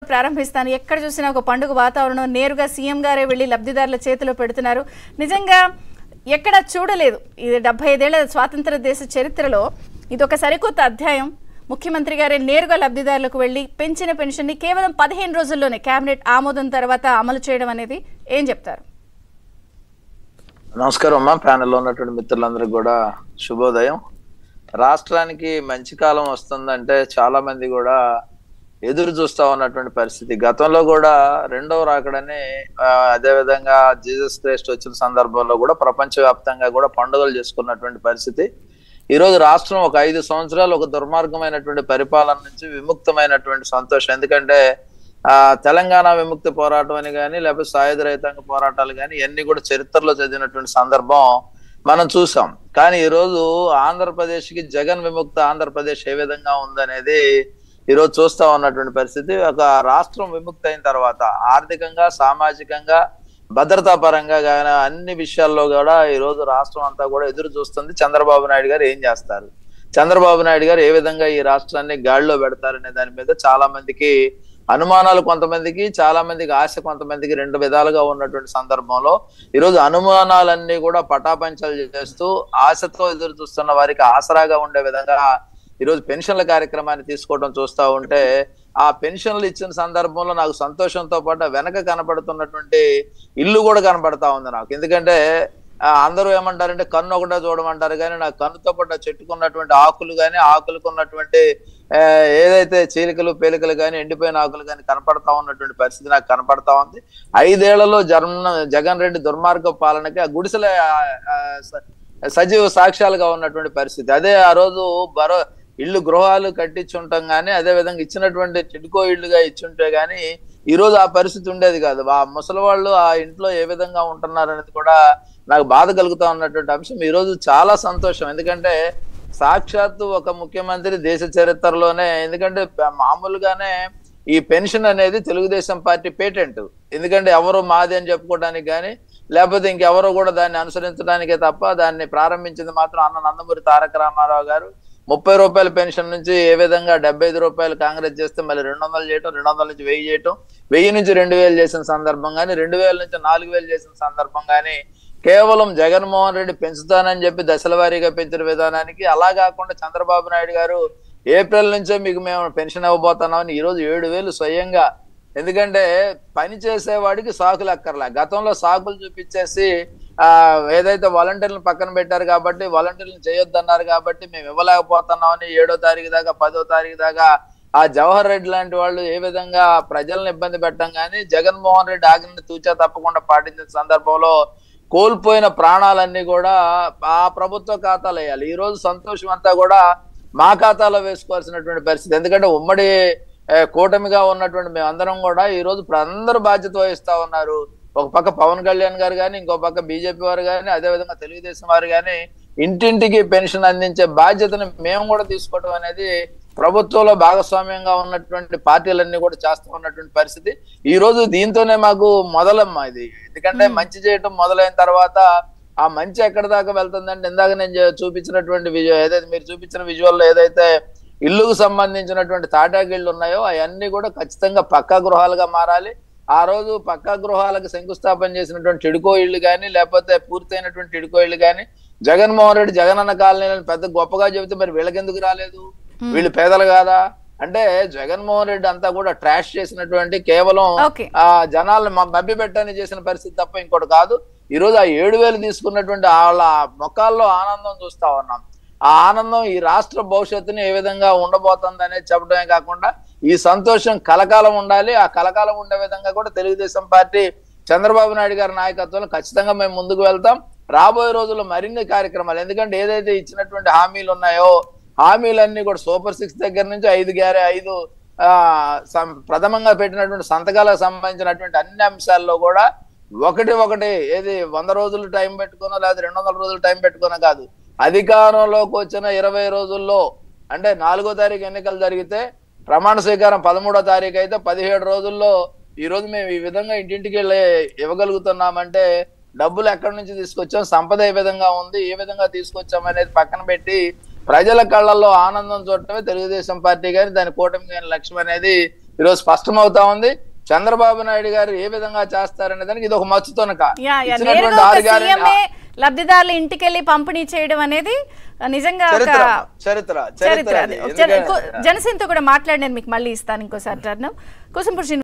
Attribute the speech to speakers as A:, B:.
A: ప్రారంభిస్తాను ఎక్కడ చూసినా ఒక పండుగ వాతావరణం నేరుగా సీఎం గారే వెళ్ళి లబ్ధిదారుల చేతిలో పెడుతున్నారు నిజంగా ఎక్కడ చూడలేదు ఇది డెబ్బై ఐదేళ్ల స్వాతంత్ర దేశ చరిత్రలో ఇది ఒక సరికొత్త అధ్యాయం ముఖ్యమంత్రి గారే నేరుగా లబ్ధిదారులకు వెళ్ళి పెంచిన పెన్షన్ని కేవలం పదిహేను రోజుల్లోనే కేబినెట్ ఆమోదం తర్వాత అమలు చేయడం అనేది ఏం చెప్తారు
B: నమస్కారం అమ్మా ప్యానెల్లో ఉన్నటువంటి మిత్రులందరికీ కూడా శుభోదయం రాష్ట్రానికి మంచి కాలం వస్తుందంటే చాలా మంది కూడా ఎదురు చూస్తా ఉన్నటువంటి పరిస్థితి గతంలో కూడా రెండవ రాకడని ఆ, అదే విధంగా జీసస్ క్రైస్ట్ వచ్చిన సందర్భంలో కూడా ప్రపంచవ్యాప్తంగా కూడా పండుగలు చేసుకున్నటువంటి పరిస్థితి ఈ రోజు రాష్ట్రం ఒక ఐదు సంవత్సరాలు ఒక దుర్మార్గమైనటువంటి పరిపాలన నుంచి విముక్తమైనటువంటి సంతోషం ఎందుకంటే ఆ తెలంగాణ విముక్తి పోరాటం అని కానీ లేకపోతే సాయుధ రైతాంగ పోరాటాలు కానీ ఇవన్నీ కూడా చరిత్రలో చదివినటువంటి సందర్భం మనం చూసాం కానీ ఈ రోజు ఆంధ్రప్రదేశ్ కి జగన్ విముక్త ఆంధ్రప్రదేశ్ ఏ విధంగా ఉందనేది ఈ రోజు చూస్తా ఉన్నటువంటి పరిస్థితి ఒక రాష్ట్రం విముక్తి అయిన తర్వాత ఆర్థికంగా సామాజికంగా భద్రతా పరంగా కానీ అన్ని విషయాల్లో కూడా ఈ రోజు రాష్ట్రం అంతా కూడా ఎదురు చూస్తుంది చంద్రబాబు నాయుడు గారు ఏం చేస్తారు చంద్రబాబు నాయుడు గారు ఏ విధంగా ఈ రాష్ట్రాన్ని గాడిలో పెడతారనే దాని మీద చాలా మందికి అనుమానాలు కొంతమందికి చాలా మందికి ఆశ కొంతమందికి రెండు విధాలుగా ఉన్నటువంటి సందర్భంలో ఈరోజు అనుమానాలన్నీ కూడా పటాపంచలు చేస్తూ ఆశతో ఎదురు చూస్తున్న వారికి ఆసరాగా ఉండే విధంగా ఈరోజు పెన్షన్ల కార్యక్రమాన్ని తీసుకోవడం చూస్తా ఉంటే ఆ పెన్షన్లు ఇచ్చిన సందర్భంలో నాకు సంతోషంతో పాటు వెనక కనపడుతున్నటువంటి ఇల్లు కూడా కనపడతా ఉంది నాకు ఎందుకంటే ఆ, అందరూ ఏమంటారంటే కన్ను ఒకటే చూడమంటారు కానీ నా కన్నుతో పాటు ఆ చెట్టుకున్నటువంటి ఆకులు కానీ ఆకులకు ఉన్నటువంటి ఆ, ఏదైతే చీలికలు పేలికలు కానీ ఎండిపోయిన ఆకులు కానీ కనపడతా ఉన్నటువంటి పరిస్థితి నాకు కనపడతా ఉంది ఐదేళ్లలో జగన్ జగన్ రెడ్డి దుర్మార్గ పాలనకి ఆ గుడిసెల ఆ, ఆ, స- సజీవ సాక్ష్యాలుగా ఉన్నటువంటి పరిస్థితి అదే ఆ రోజు బరో ఇల్లు గృహాలు కట్టించుంటాం కానీ అదే విధంగా ఇచ్చినటువంటి చిడుకో ఇల్లుగా ఇచ్చుంటే గానీ ఈ రోజు ఆ పరిస్థితి ఉండేది కాదు ఆ ముసలి వాళ్ళు ఆ ఇంట్లో ఏ విధంగా ఉంటున్నారు అనేది కూడా నాకు బాధ కలుగుతా ఉన్నటువంటి అంశం ఈ రోజు చాలా సంతోషం ఎందుకంటే సాక్షాత్తు ఒక ముఖ్యమంత్రి దేశ చరిత్రలోనే ఎందుకంటే ప- మామూలుగానే ఈ పెన్షన్ అనేది తెలుగుదేశం పార్టీ పేటెంట్ ఎందుకంటే ఎవరు మాది అని చెప్పుకోవడానికి కానీ లేకపోతే ఇంకెవరో కూడా దాన్ని అనుసరించడానికే తప్ప దాన్ని ప్రారంభించింది మాత్రం అన్న నందమూరి తారక రామారావు గారు ముప్పై రూపాయల పెన్షన్ నుంచి ఏ విధంగా డెబ్బై ఐదు రూపాయలు కాంగ్రెస్ చేస్తే మళ్ళీ రెండు వందలు చేయటం రెండు వందల నుంచి వెయ్యి చేయటం వెయ్యి నుంచి రెండు వేలు చేసిన సందర్భం కానీ రెండు వేల నుంచి నాలుగు వేలు చేసిన సందర్భం కానీ కేవలం జగన్మోహన్ రెడ్డి పెంచుతానని చెప్పి దశల వారీగా పెంచిన విధానానికి అలా కాకుండా చంద్రబాబు నాయుడు గారు ఏప్రిల్ నుంచే మీకు మేము పెన్షన్ ఇవ్వబోతున్నామని ఈ రోజు ఏడు వేలు స్వయంగా ఎందుకంటే పని చేసేవాడికి సాకులు అక్కర్లే గతంలో సాకులు చూపించేసి ఆ ఏదైతే వాలంటీర్లను పక్కన పెట్టారు కాబట్టి వాలంటీర్లను చేయొద్దన్నారు కాబట్టి మేము ఇవ్వలేకపోతున్నామని ఏడో తారీఖు దాకా పదో తారీఖు దాకా ఆ జవహర్ రెడ్డి లాంటి వాళ్ళు ఏ విధంగా ప్రజలను ఇబ్బంది పెట్టడం కానీ జగన్మోహన్ రెడ్డి ఆజ్ఞని తూచా తప్పకుండా పాటించిన సందర్భంలో కోల్పోయిన ప్రాణాలన్నీ కూడా ఆ ప్రభుత్వ ఖాతాలు వేయాలి ఈ రోజు సంతోషం అంతా కూడా మా ఖాతాలో వేసుకోవాల్సినటువంటి పరిస్థితి ఎందుకంటే ఉమ్మడి ఏ, కూటమిగా ఉన్నటువంటి మేమందరం కూడా ఈ రోజు ఇప్పుడు అందరూ బాధ్యత వహిస్తా ఉన్నారు ఒక పక్క పవన్ కళ్యాణ్ గారు కానీ ఇంకో పక్క బీజేపీ వారు కానీ అదే విధంగా తెలుగుదేశం వారు కానీ ఇంటింటికి పెన్షన్ అందించే బాధ్యతను మేము కూడా తీసుకోవడం అనేది ప్రభుత్వంలో భాగస్వామ్యంగా ఉన్నటువంటి పార్టీలన్నీ కూడా చేస్తూ ఉన్నటువంటి పరిస్థితి ఈ రోజు దీంతోనే మాకు మొదలమ్మా ఇది ఎందుకంటే మంచి చేయటం మొదలైన తర్వాత ఆ మంచి ఎక్కడి దాకా వెళ్తుందంటే ఇందాక నేను చే- చూపించినటువంటి విజువల్ ఏదైతే మీరు చూపించిన విజువల్ ఏదైతే ఇల్లుకు సంబంధించినటువంటి తాటాకిళ్ళు ఉన్నాయో అవన్నీ కూడా ఖచ్చితంగా పక్కా గృహాలుగా మారాలి ఆ రోజు పక్కా గృహాలకు శంకుస్థాపన చేసినటువంటి చిడుకో ఇళ్ళు కానీ లేకపోతే పూర్తయినటువంటి చిడుకో ఇళ్ళు కానీ జగన్మోహన్ రెడ్డి జగనన్న కాలనీలను పెద్ద గొప్పగా చెబితే మరి వీళ్ళకెందుకు రాలేదు వీళ్ళు పేదలు కాదా అంటే జగన్మోహన్ రెడ్డి అంతా కూడా ట్రాష్ చేసినటువంటి కేవలం
A: ఓకే
B: ఆ జనాలను మభ్య పెట్టని చేసిన పరిస్థితి తప్ప ఇంకోటి కాదు ఈ రోజు ఆ ఏడు వేలు తీసుకున్నటువంటి వాళ్ళ మొక్కల్లో ఆనందం చూస్తా ఉన్నాం ఆ ఆనందం ఈ రాష్ట్ర భవిష్యత్తుని ఏ విధంగా ఉండబోతుంది అనేది చెప్పడమే కాకుండా ఈ సంతోషం కలకాలం ఉండాలి ఆ కలకాలం ఉండే విధంగా కూడా తెలుగుదేశం పార్టీ చంద్రబాబు నాయుడు గారి నాయకత్వంలో ఖచ్చితంగా మేము ముందుకు వెళ్తాం రాబోయే రోజుల్లో మరిన్ని కార్యక్రమాలు ఎందుకంటే ఏదైతే ఇచ్చినటువంటి హామీలు ఉన్నాయో హామీలన్నీ కూడా సూపర్ సిక్స్ దగ్గర నుంచి ఐదు గ్యారే ఐదు ఆ సం- ప్రథమంగా పెట్టినటువంటి సంతకాలకు సంబంధించినటువంటి అన్ని అంశాల్లో కూడా ఒకటి ఒకటి ఏది వంద రోజులు టైం పెట్టుకునో లేదా రెండు వందల రోజులు టైం పెట్టుకునో కాదు అధికారంలోకి వచ్చిన ఇరవై రోజుల్లో అంటే నాలుగో తారీఖు ఎన్నికలు జరిగితే ప్రమాణ స్వీకారం పదమూడో తారీఖు అయితే పదిహేడు రోజుల్లో ఈ రోజు మేము ఈ విధంగా ఇంటింటికి వెళ్ళి ఇవ్వగలుగుతున్నామంటే డబ్బులు ఎక్కడి నుంచి తీసుకొచ్చాం సంపద ఏ విధంగా ఉంది ఏ విధంగా తీసుకొచ్చాం అనేది పక్కన పెట్టి ప్రజల కళ్ళల్లో ఆనందం చూడటమే తెలుగుదేశం పార్టీ కానీ దాని కూటమి కానీ లక్ష్యం అనేది ఈరోజు స్పష్టమవుతా ఉంది చంద్రబాబు నాయుడు గారు ఏ విధంగా చేస్తారనే దానికి ఇది ఒక మచ్చుతోనక
A: యా యా
B: ఇచ్చినటువంటి
A: నేరుగా ఒక
B: ఆరు గ్యారెంటీ-
A: సీఎంఏ లబ్ధిదారుల ఇంటికి వెళ్ళి పంపిణీ చేయడం అనేది ఆ, నిజంగా ఒక
B: చరిత్ర చరిత్ర
A: చరిత్ర
B: చరిత్ర
A: అది.
B: అది.
A: జన-
B: ఎందుకంటే-
A: జనసేనతో కూడా మాట్లాడినాను మీకు మళ్ళీ ఇస్తాను ఇంకోసారి టర్న్ కుసంపురు